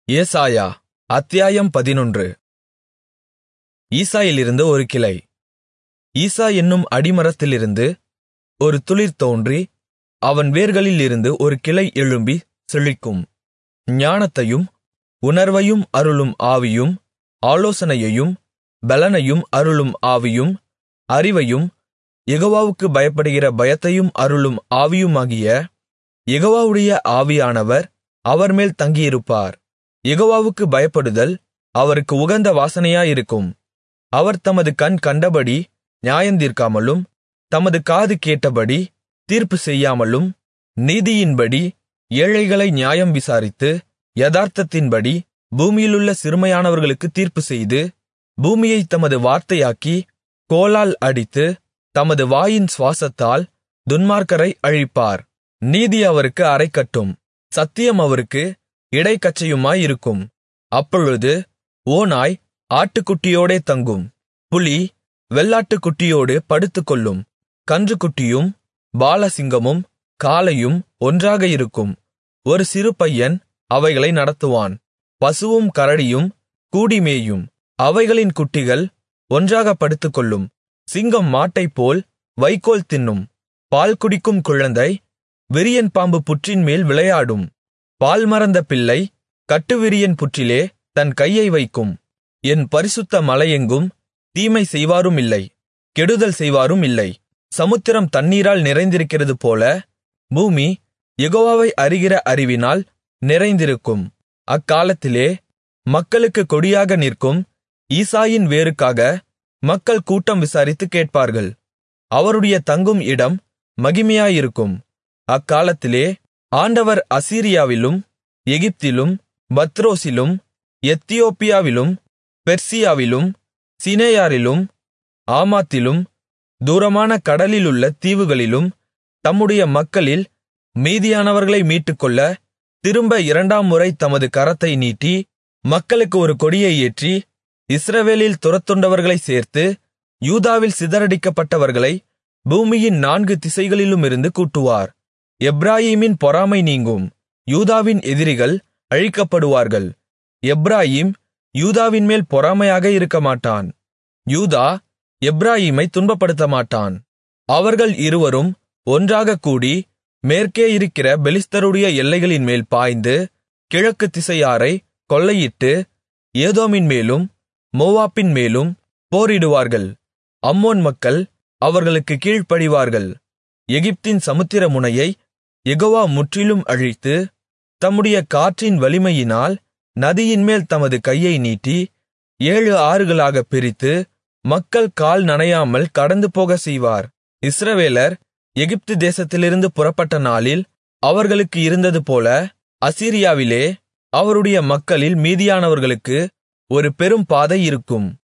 ஏசாயா அத்தியாயம் பதினொன்று ஈசாயிலிருந்து ஒரு கிளை ஈசா என்னும் அடிமரத்திலிருந்து ஒரு துளிர் தோன்றி அவன் வேர்களிலிருந்து ஒரு கிளை எழும்பி செழிக்கும் ஞானத்தையும் உணர்வையும் அருளும் ஆவியும் ஆலோசனையையும் பெலனையும் அருளும் ஆவியும் அறிவையும் யெகோவாவுக்குப் பயப்படுகிற பயத்தையும் அருளும் ஆவியுமாகிய யெகோவாவுடைய ஆவியானவர் அவர்மேல் தங்கியிருப்பார் யெகோவாவுக்குப் பயப்படுதல் அவருக்கு உகந்த வாசனையாயிருக்கும் அவர் தமது கண் கண்டபடி நியாயந்தீர்க்காமலும் தமது காது கேட்டபடி தீர்ப்பு செய்யாமலும் நீதியின்படி ஏழைகளை நியாயம் விசாரித்து யதார்த்தத்தின்படி பூமியிலுள்ள சிறுமையானவர்களுக்குத் தீர்ப்புச்செய்து பூமியைத் தமது வார்த்தையாக்கி கோலால் அடித்து தமது வாயின் சுவாசத்தால் துன்மார்க்கரை அழிப்பார் நீதி அவருக்கு அரைக்கட்டும் சத்தியம் அவருக்கு இடைக்கச்சையுமாயிருக்கும் அப்பொழுது ஓநாய் ஆட்டுக்குட்டியோடே தங்கும் புலி வெள்ளாட்டுக்குட்டியோடு படுத்துக்கொள்ளும் கன்றுக்குட்டியும் பாலசிங்கமும் காளையும் ஒன்றாக இருக்கும் ஒரு சிறு பையன் அவைகளை நடத்துவான் பசுவும் கரடியும் கூடிமேயும் அவைகளின் குட்டிகள் ஒன்றாகப் படுத்துக்கொள்ளும் சிங்கம் மாட்டைப்போல் வைக்கோல் தின்னும் பால் குடிக்கும் குழந்தை விரியன் பாம்பு புற்றின்மேல் விளையாடும் பால் மறந்த பிள்ளை கட்டுவிரியன் புற்றிலே தன் கையை வைக்கும் என் பரிசுத்த மலையெங்கும் தீமை செய்வாருமில்லை கெடுதல் செய்வாரும் இல்லை சமுத்திரம் தண்ணீரால் நிறைந்திருக்கிறது போல பூமி யெகோவாவை அறிகிற அறிவினால் நிறைந்திருக்கும் அக்காலத்திலே மக்களுக்கு கொடியாக நிற்கும் ஈசாயின் வேருக்காக மக்கள் கூட்டம் விசாரித்துக் கேட்பார்கள் அவருடைய தங்கும் இடம் மகிமையாயிருக்கும் அக்காலத்திலே ஆண்டவர் அசீரியாவிலும் எகிப்திலும் பத்ரோசிலும் எத்தியோப்பியாவிலும் பெர்சியாவிலும் சினேயாரிலும் ஆமாத்திலும் தூரமான கடலிலுள்ள தீவுகளிலும் தம்முடைய மக்களில் மீதியானவர்களை மீட்டுக்கொள்ள திரும்ப இரண்டாம் முறை தமது கரத்தை நீட்டி மக்களுக்கு ஒரு கொடியை ஏற்றி இஸ்ரவேலில் துரத்துண்டவர்களைச் சேர்த்து யூதாவில் சிதறடிக்கப்பட்டவர்களை பூமியின் நான்கு திசைகளிலுமிருந்து கூட்டுவார் எப்பிராயீமின் பொறாமை நீங்கும் யூதாவின் எதிரிகள் அழிக்கப்படுவார்கள் எப்பிராயீம் யூதாவின்மேல் பொறாமையாக இருக்கமாட்டான் யூதா எப்பிராயீமை துன்பப்படுத்தமாட்டான் அவர்கள் இருவரும் ஒன்றாகக் கூடி மேற்கே இருக்கிற பெலிஸ்தருடைய எல்லைகளின்மேல் பாய்ந்து கிழக்கு திசையாரை கொள்ளையிட்டு ஏதோமின் மேலும் மோவாப்பின் மேலும் போரிடுவார்கள் அம்மோன் மக்கள் அவர்களுக்கு கீழ்ப்படிவார்கள் எகிப்தின் சமுத்திர முனையை யெகோவா முற்றிலும் அழித்து தம்முடைய காற்றின் வலிமையினால் நதியின்மேல் தமது கையை நீட்டி ஏழு ஆறுகளாகப் பிரித்து மக்கள் கால் நனையாமல் கடந்து போகச் செய்வார் இஸ்ரவேலர் எகிப்து தேசத்திலிருந்து புறப்பட்ட நாளில் அவர்களுக்கு இருந்ததுபோல அசீரியாவிலே அவருடைய மக்களில் மீதியானவர்களுக்கு ஒரு பெரும் பாதை இருக்கும்